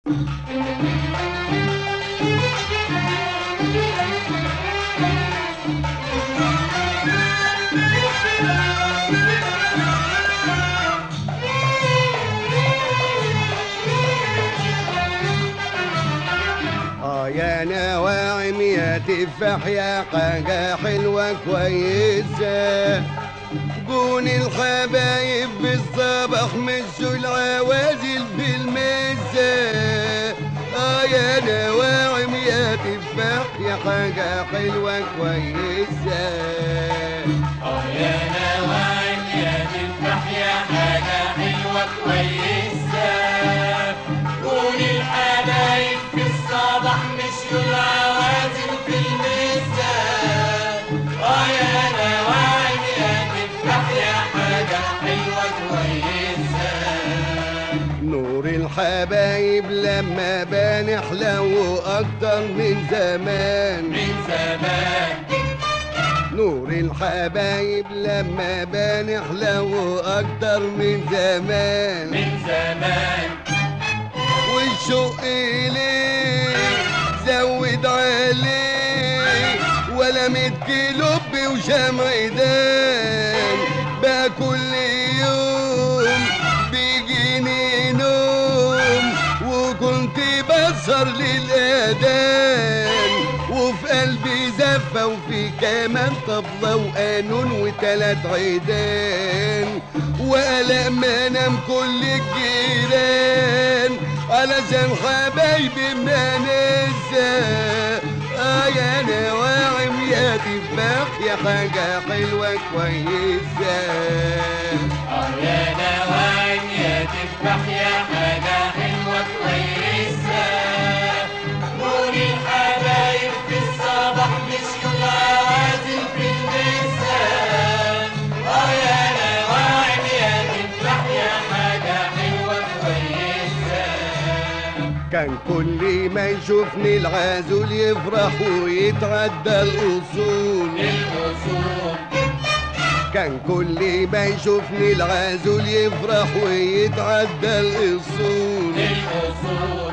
اه يا نواعم يا تفاح يا حاجة حلوة كويسة جون الحبايب بالصباح مشوا العوازل بالمزة اه يا نواعم يا تفاح يا حاجة حلوة كويسة اه يا نواعم يا تفاح يا حاجة حلوة كويسة كون الحبايب في الصباح مشيوا العوازل في المسا اه يا نواعم يا تفاح يا حاجة حلوة كويسة نور الحبايب لما بان حلو اكتر من زمان من زمان نور الحبايب لما بان حلو اكتر من زمان من زمان والشوق ليه زود عليه ولا ميت كيلو وشمعدان بقى كل يوم بيجيني نوم وكنت بسهر للأذان وفي قلبي زفة وفي كمان طبلة وقانون وتلات عيدان وقلق ما انام كل الجيران علشان حبايبي ما ننسى اه يا نواعم يا تفاح يا حاجة حلوة كويسة اه يا نواعم يا تفاح يا حاجة حلوة كويسة نور الحبايب في الصباح مشيوا العوازل في المسا اه يا نواعم يا تفاح يا حاجة حلوة كويسة كان كل ما يشوفني العازول يفرح ويتعدى الأصول للأصول كان كل ما يشوفني العازول يفرح ويتعدى الأصول للأصول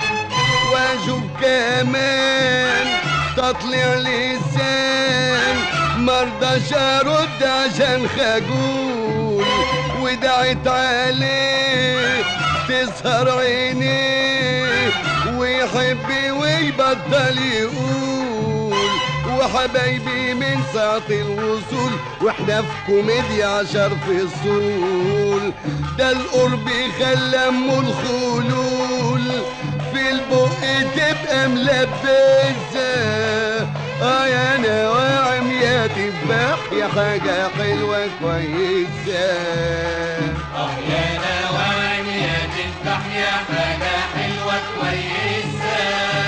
واشوف كمان تطلع لسان مرضاش ارد عشان خجول ودعت عليه تسهر عينيه ويحب ويبطل يقول وحبايبي من ساعة الوصول واحنا في كوميديا عشر فصول ده القرب خلى ام الخلول في البق تبقى ملبسة اه يا نواعم يا تفاح يا حاجة حلوة كويسة اه يا نواعم يا تفاح يا حاجة حلوة كويسة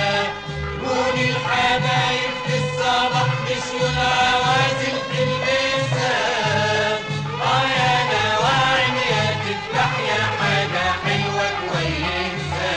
كون الحبايب في الصباح مشيوا العوازل في المسا اه يا نواعم يا تفاح يا حاجة حلوة كويسة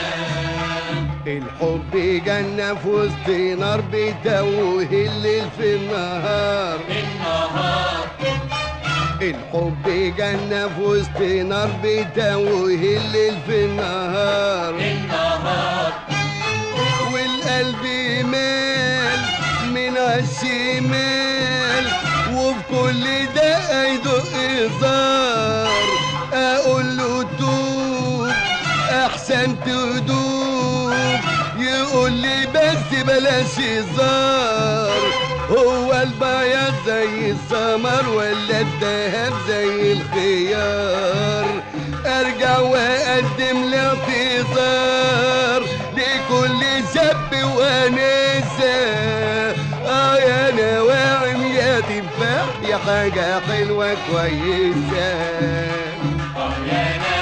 الحب جنة في وسط نار بتوه الليل في النهار النهار الحب جنة في وسط نار بتوه الليل في النهار النهار والقلب مال من عالشمال وفي كل دقة يدق زار اقول له توب احسن تدوب يقول لي بس بلاش هزار هو البياض زي السمر ولا الدهب زي الخيار ارجع واقدم الاعتذار لكل شاب وانسه اه يا نواعم يا تفاح يا حاجه حلوه كويسه اه يا